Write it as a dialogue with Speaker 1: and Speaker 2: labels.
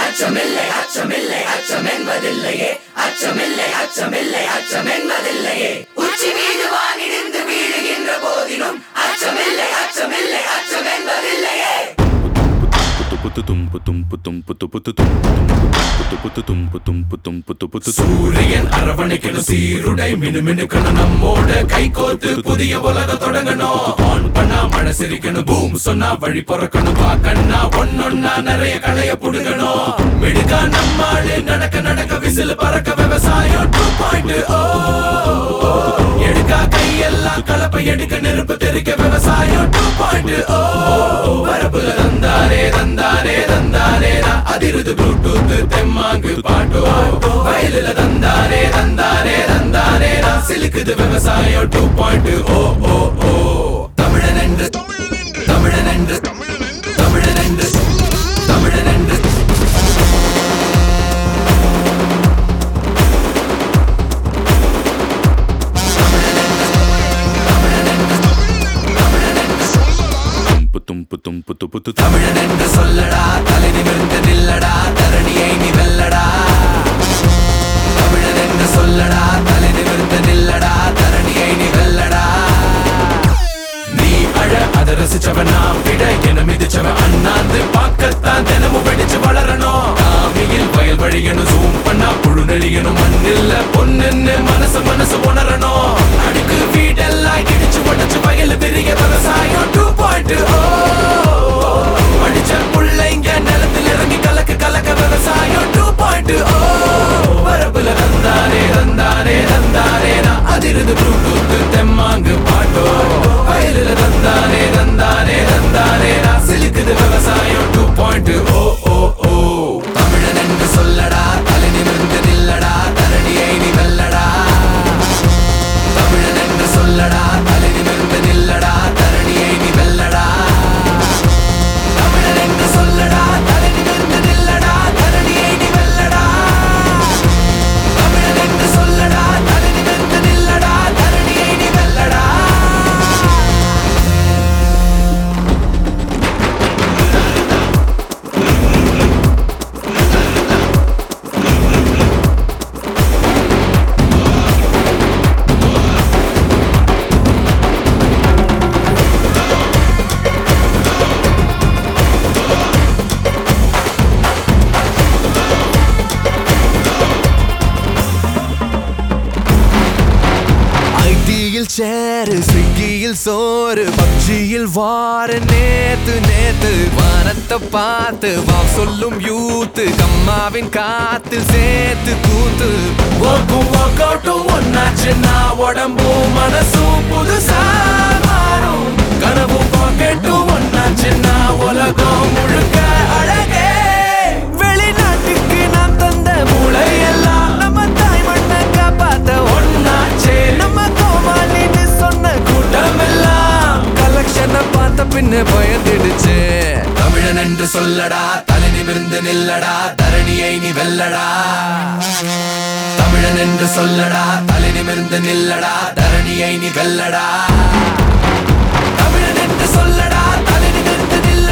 Speaker 1: அச்சமில்லை அச்சமில்லை அச்சம் என்பதில்லையே அச்சமில்லை அச்சமில்லை அச்சம் என்பதில்லையே உச்சி மீது வானிடிந்து வீழுகின்ற போதிலும் அச்சமில்லை அச்சமில்லை அச்சம் என்பதில்லையே சூரியன் அரவணைக்கணும் சீருடை மினுமினுக்கணும் நம்மோட கை கோத்து புதிய உலக தொடங்கணும் ஆன் பண்ணா மழை சிரிக்கணும் பூம் சொன்னா வழி பிறக்கணும் பாக்கண்ணா ஒன்னொன்னா நிறைய களைய புடுங்கணும் மிடுக்கா நம்மாடு நடக்க நடக்க விசில் பறக்க விவசாயம் டூ பாயிண்ட் ஓ எடுக்கா கையெல்லாம் கலப்பை எடுக்க நெருப்பு தெரிக்க விவசாயம் டூ பாயிண்ட் ஓ வரப்புல தந்தாரே தந்தாரே தந்தாரே அதிருது ப்ளூடூத் தெம்மாங்கு பாட்டோ வயலுல தந்தாரே தந்தாரே தந்தாரே சிலுக்குது விவசாயம் டூ பாயிண்ட் ஓ ஓ ஓ தமிழன் என்று தமிழன் என்று தமிழன் என்று தமிழன் என்று தமிழன் என்று சொல்லடா தலை நிமிர்ந்து நில்லடா தரணியை நீ வெல்லடா தமிழன் என்று சொல்லடா தலை நிமிர்ந்து நில்லடா தரணியை நீ வெல்லடா நீ அழ அத ரசிச்சவன் நான் விட என மிதிச்சவன் அண்ணாந்து பார்க்கத்தான் தினமும் வெடிச்சு வளரணும் காமியில் வயல் வழியணும் ஜூம் பண்ணா புழு நெழியணும் மண்ணில்ல பொண்ணுன்னு மனசு மனசு உணரணும் அடுக்கு வீடெல்லாம் இடிச்சு உடச்சு வயல் விரிய விவசாயம் டூ பாயிண்ட் ஓ படிச்ச புள்ளைங்க நிலத்தில் இறங்கி கலக்க கலக்க விவசாயம் டூ பாயிண்ட் ஓ வரப்புல தந்தாரே தந்தாரே தந்தாரே நான் அதிருந்து ப்ளூடூத் தெம்மாங்கு பாட்டோ வயலில் தந்தாரே தந்தாரே தந்தாரே நான் சிலுக்குது விவசாயம் டூ பாயிண்ட் ஓ ஓ ஓ தமிழன் என்று சொல்லடா தலை நிமிர்ந்து நில்லடா தரணியை நீ வெல்லடா தமிழன் என்று சொல்லடா தலை நிமிர்ந்து நில்லடா தரணியை நீ வெல்லடா தமிழன் என்று சொல்லடா தலை நிமிர்ந்து நில்லடா தரணியை நீ வெல்லடா தமிழன் என்று சொல்லடா தலை நிமிர்ந்து நில்லடா தரணியை நீ வெல்லடா
Speaker 2: ஐடியில் சேரு ஸ்விக்கியில் சோறு பப்ஜியில் வாரு நேத்து நேத்து வானத்தை பார்த்து வா சொல்லும் யூத்து கம்மாவின் காத்தில் சேர்த்து கூத்து
Speaker 1: ஒர்க்கும் ஒர்க் அவுட்டும் ஒன்னாச்சுன்னா உடம்பும் மனசும் புதுசா மாறும் கனவும் பாக்கெட்டும் ஒன்னாச்சுன்னா உலகம் முழுக்க அழகே
Speaker 2: வெளிநாட்டுக்கு நான் தந்த மூளையெல்லாம் நம்ம தாய் மண்ணை காப்பாத்த
Speaker 1: ஒன்னாச்சே
Speaker 2: நம்ம கோமாளின்னு சொன்ன
Speaker 1: கூட்டமெல்லாம்
Speaker 2: கலெக்ஷனை பார்த்த பின்ன பயந்துடுச்சு
Speaker 1: தமிழன் என்று சொல்லடா தலை நிமிர்ந்து நில்லடா தரணியை நீ வெல்லடா தமிழன் என்று சொல்லடா தலை நிமிர்ந்து நில்லடா தரணியை நீ வெல்லடா தமிழன் என்று சொல்லடா தலை நிமிர்ந்து நில்லடா